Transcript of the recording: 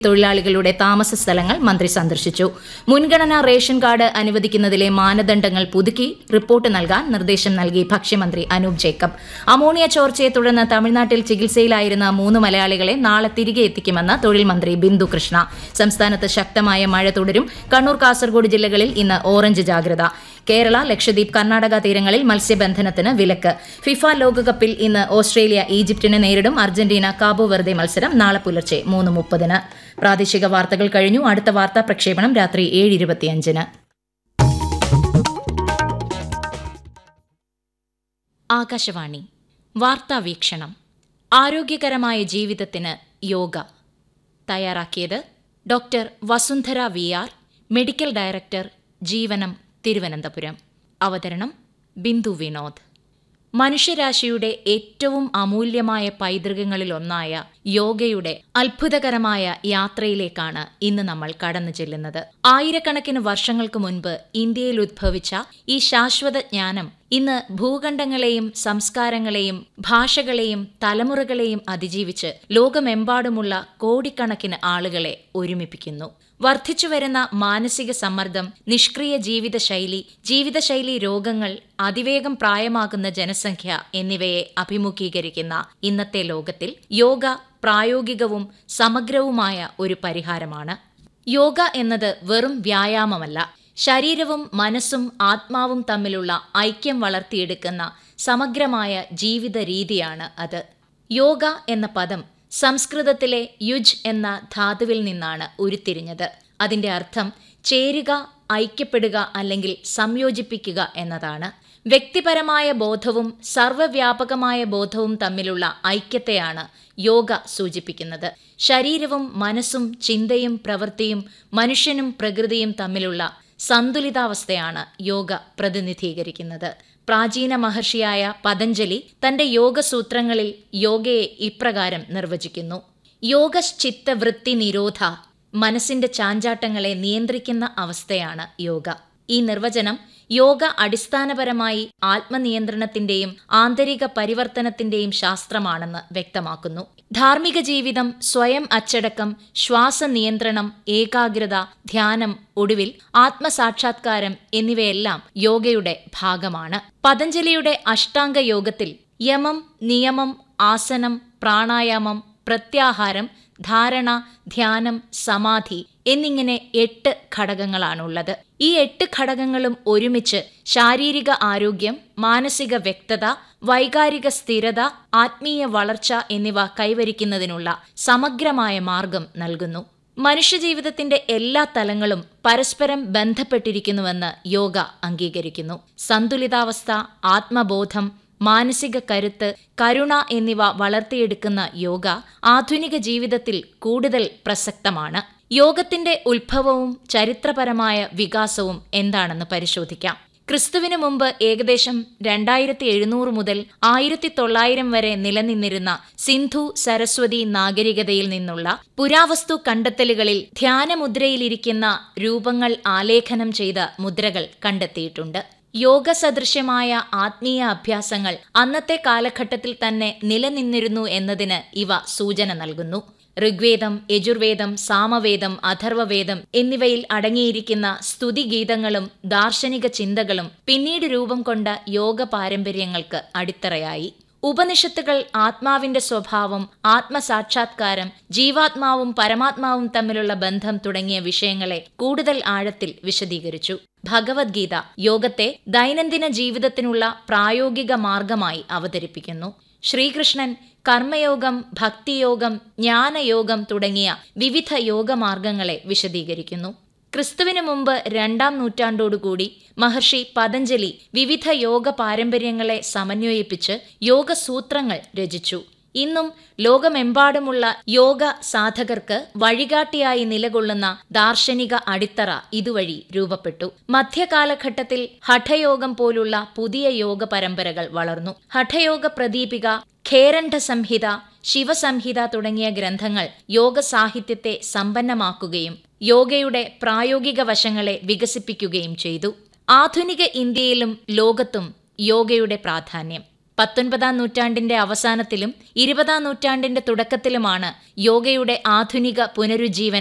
തൊഴിലാളികളുടെ താമസ സ്ഥലങ്ങൾ മന്ത്രി സന്ദർശിച്ചു മുൻഗണനാ റേഷൻ കാർഡ് അനുവദിക്കുന്നതിലെ മാനദണ്ഡങ്ങൾ പുതുക്കി റിപ്പോർട്ട് നൽകാൻ നിർദ്ദേശം നൽകി ഭക്ഷ്യമന്ത്രി അനൂപ് ജേക്കബ് അമോണിയ ചോർച്ചയെ തുടർന്ന് തമിഴ്നാട്ടിൽ ചികിത്സയിലായിരുന്ന മൂന്ന് മലയാളികളെ നാളെ തിരികെ എത്തിക്കുമെന്ന് തൊഴിൽ മന്ത്രി ബിന്ദു കൃഷ്ണ സംസ്ഥാനത്ത് ശക്തമായ മഴ തുടരും കണ്ണൂർ കാസർഗോഡ് ജില്ലകളിൽ ഇന്ന് ഓറഞ്ച് ജാഗ്രത കേരള ലക്ഷദ്വീപ് കർണാടക തീരങ്ങളിൽ മത്സ്യബന്ധനത്തിന് വിലക്ക് ഫിഫ ലോകകപ്പിൽ ഇന്ന് ഓസ്ട്രേലിയ ഈജിപ്തിനെ നേരിടും അർജന്റീന കാബോ വെർദെ മത്സരം നാളെ പുലർച്ചെ മൂന്ന് മുപ്പതിന് പ്രാദേശിക വാർത്തകൾ കഴിഞ്ഞു അടുത്ത വാർത്താ പ്രക്ഷേപണം രാത്രി ഏഴ് ഇരുപത്തിയഞ്ചിന് ആകാശവാണി വാർത്താ വീക്ഷണം ആരോഗ്യകരമായ ജീവിതത്തിന് യോഗ തയ്യാറാക്കിയത് doctor Vasundhara V R medical director ജീവനം തിരുവനന്തപുരം അവതരണം ബിന്ദു വിനോദ് മനുഷ്യരാശിയുടെ ഏറ്റവും അമൂല്യമായ പൈതൃകങ്ങളിലൊന്നായ യോഗയുടെ അത്ഭുതകരമായ യാത്രയിലേക്കാണ് ഇന്ന് നമ്മൾ കടന്നു ചെല്ലുന്നത് ആയിരക്കണക്കിന് വർഷങ്ങൾക്ക് മുൻപ് ഇന്ത്യയിൽ ഉദ്ഭവിച്ച ഈ ശാശ്വത ജ്ഞാനം ഇന്ന് ഭൂഖണ്ഡങ്ങളെയും സംസ്കാരങ്ങളെയും ഭാഷകളെയും തലമുറകളെയും അതിജീവിച്ച് ലോകമെമ്പാടുമുള്ള കോടിക്കണക്കിന് ആളുകളെ ഒരുമിപ്പിക്കുന്നു വർദ്ധിച്ചുവരുന്ന മാനസിക സമ്മർദ്ദം നിഷ്ക്രിയ ജീവിതശൈലി ജീവിതശൈലി രോഗങ്ങൾ അതിവേഗം പ്രായമാകുന്ന ജനസംഖ്യ എന്നിവയെ അഭിമുഖീകരിക്കുന്ന ഇന്നത്തെ ലോകത്തിൽ യോഗ പ്രായോഗികവും സമഗ്രവുമായ ഒരു പരിഹാരമാണ് യോഗ എന്നത് വെറും വ്യായാമമല്ല ശരീരവും മനസ്സും ആത്മാവും തമ്മിലുള്ള ഐക്യം വളർത്തിയെടുക്കുന്ന സമഗ്രമായ ജീവിത രീതിയാണ് അത് യോഗ എന്ന പദം സംസ്കൃതത്തിലെ യുജ് എന്ന ധാതുവിൽ നിന്നാണ് ഉരുത്തിരിഞ്ഞത് അതിന്റെ അർത്ഥം ചേരുക ഐക്യപ്പെടുക അല്ലെങ്കിൽ സംയോജിപ്പിക്കുക എന്നതാണ് വ്യക്തിപരമായ ബോധവും സർവ്വവ്യാപകമായ ബോധവും തമ്മിലുള്ള ഐക്യത്തെയാണ് യോഗ സൂചിപ്പിക്കുന്നത് ശരീരവും മനസ്സും ചിന്തയും പ്രവൃത്തിയും മനുഷ്യനും പ്രകൃതിയും തമ്മിലുള്ള സന്തുലിതാവസ്ഥയാണ് യോഗ പ്രതിനിധീകരിക്കുന്നത് പ്രാചീന മഹർഷിയായ പതഞ്ജലി തന്റെ യോഗസൂത്രങ്ങളിൽ യോഗയെ ഇപ്രകാരം നിർവചിക്കുന്നു യോഗശ്ചിത്തവൃത്തി നിരോധ മനസ്സിന്റെ ചാഞ്ചാട്ടങ്ങളെ നിയന്ത്രിക്കുന്ന അവസ്ഥയാണ് യോഗ ഈ നിർവചനം യോഗ അടിസ്ഥാനപരമായി ആത്മനിയന്ത്രണത്തിന്റെയും ആന്തരിക പരിവർത്തനത്തിന്റെയും ശാസ്ത്രമാണെന്ന് വ്യക്തമാക്കുന്നു ധാർമ്മിക ജീവിതം സ്വയം അച്ചടക്കം ശ്വാസനിയന്ത്രണം ഏകാഗ്രത ധ്യാനം ഒടുവിൽ ആത്മസാക്ഷാത്കാരം എന്നിവയെല്ലാം യോഗയുടെ ഭാഗമാണ് പതഞ്ജലിയുടെ അഷ്ടാംഗ യോഗത്തിൽ യമം നിയമം ആസനം പ്രാണായാമം പ്രത്യാഹാരം ധാരണ ധ്യാനം സമാധി എന്നിങ്ങനെ എട്ട് ഘടകങ്ങളാണുള്ളത് ഈ എട്ട് ഘടകങ്ങളും ഒരുമിച്ച് ശാരീരിക ആരോഗ്യം മാനസിക വ്യക്തത വൈകാരിക സ്ഥിരത ആത്മീയ വളർച്ച എന്നിവ കൈവരിക്കുന്നതിനുള്ള സമഗ്രമായ മാർഗം നൽകുന്നു മനുഷ്യജീവിതത്തിന്റെ എല്ലാ തലങ്ങളും പരസ്പരം ബന്ധപ്പെട്ടിരിക്കുന്നുവെന്ന് യോഗ അംഗീകരിക്കുന്നു സന്തുലിതാവസ്ഥ ആത്മബോധം മാനസിക കരുത്ത് കരുണ എന്നിവ വളർത്തിയെടുക്കുന്ന യോഗ ആധുനിക ജീവിതത്തിൽ കൂടുതൽ പ്രസക്തമാണ് യോഗത്തിന്റെ ഉത്ഭവവും ചരിത്രപരമായ വികാസവും എന്താണെന്ന് പരിശോധിക്കാം ക്രിസ്തുവിനു മുമ്പ് ഏകദേശം രണ്ടായിരത്തി എഴുന്നൂറ് മുതൽ ആയിരത്തി തൊള്ളായിരം വരെ നിലനിന്നിരുന്ന സിന്ധു സരസ്വതി നാഗരികതയിൽ നിന്നുള്ള പുരാവസ്തു കണ്ടെത്തലുകളിൽ ധ്യാനമുദ്രയിലിരിക്കുന്ന രൂപങ്ങൾ ആലേഖനം ചെയ്ത മുദ്രകൾ കണ്ടെത്തിയിട്ടുണ്ട് യോഗ സദൃശ്യമായ ആത്മീയ അഭ്യാസങ്ങൾ അന്നത്തെ കാലഘട്ടത്തിൽ തന്നെ നിലനിന്നിരുന്നു എന്നതിന് ഇവ സൂചന നൽകുന്നു ഋഗ്വേദം യജുർവേദം സാമവേദം അഥർവവേദം എന്നിവയിൽ അടങ്ങിയിരിക്കുന്ന സ്തുതിഗീതങ്ങളും ദാർശനിക ചിന്തകളും പിന്നീട് രൂപം കൊണ്ട യോഗ പാരമ്പര്യങ്ങൾക്ക് അടിത്തറയായി ഉപനിഷത്തുകൾ ആത്മാവിന്റെ സ്വഭാവം ആത്മസാക്ഷാത്കാരം ജീവാത്മാവും പരമാത്മാവും തമ്മിലുള്ള ബന്ധം തുടങ്ങിയ വിഷയങ്ങളെ കൂടുതൽ ആഴത്തിൽ വിശദീകരിച്ചു ഭഗവത്ഗീത യോഗത്തെ ദൈനംദിന ജീവിതത്തിനുള്ള പ്രായോഗിക മാർഗമായി അവതരിപ്പിക്കുന്നു ശ്രീകൃഷ്ണൻ കർമ്മയോഗം ഭക്തിയോഗം ജ്ഞാനയോഗം തുടങ്ങിയ വിവിധ യോഗമാർഗങ്ങളെ വിശദീകരിക്കുന്നു ക്രിസ്തുവിനു മുമ്പ് രണ്ടാം നൂറ്റാണ്ടോടുകൂടി മഹർഷി പതഞ്ജലി വിവിധ യോഗ പാരമ്പര്യങ്ങളെ സമന്വയിപ്പിച്ച് യോഗസൂത്രങ്ങൾ രചിച്ചു ഇന്നും ലോകമെമ്പാടുമുള്ള യോഗ സാധകർക്ക് വഴികാട്ടിയായി നിലകൊള്ളുന്ന ദാർശനിക അടിത്തറ ഇതുവഴി രൂപപ്പെട്ടു മധ്യകാലഘട്ടത്തിൽ ഹഠയോഗം പോലുള്ള പുതിയ യോഗ പരമ്പരകൾ വളർന്നു ഹഠയോഗ പ്രദീപിക ഖേരണ്ഡ സംഹിത ശിവസംഹിത തുടങ്ങിയ ഗ്രന്ഥങ്ങൾ യോഗ സാഹിത്യത്തെ സമ്പന്നമാക്കുകയും യോഗയുടെ പ്രായോഗിക വശങ്ങളെ വികസിപ്പിക്കുകയും ചെയ്തു ആധുനിക ഇന്ത്യയിലും ലോകത്തും യോഗയുടെ പ്രാധാന്യം പത്തൊൻപതാം നൂറ്റാണ്ടിന്റെ അവസാനത്തിലും ഇരുപതാം നൂറ്റാണ്ടിന്റെ തുടക്കത്തിലുമാണ് യോഗയുടെ ആധുനിക പുനരുജ്ജീവനം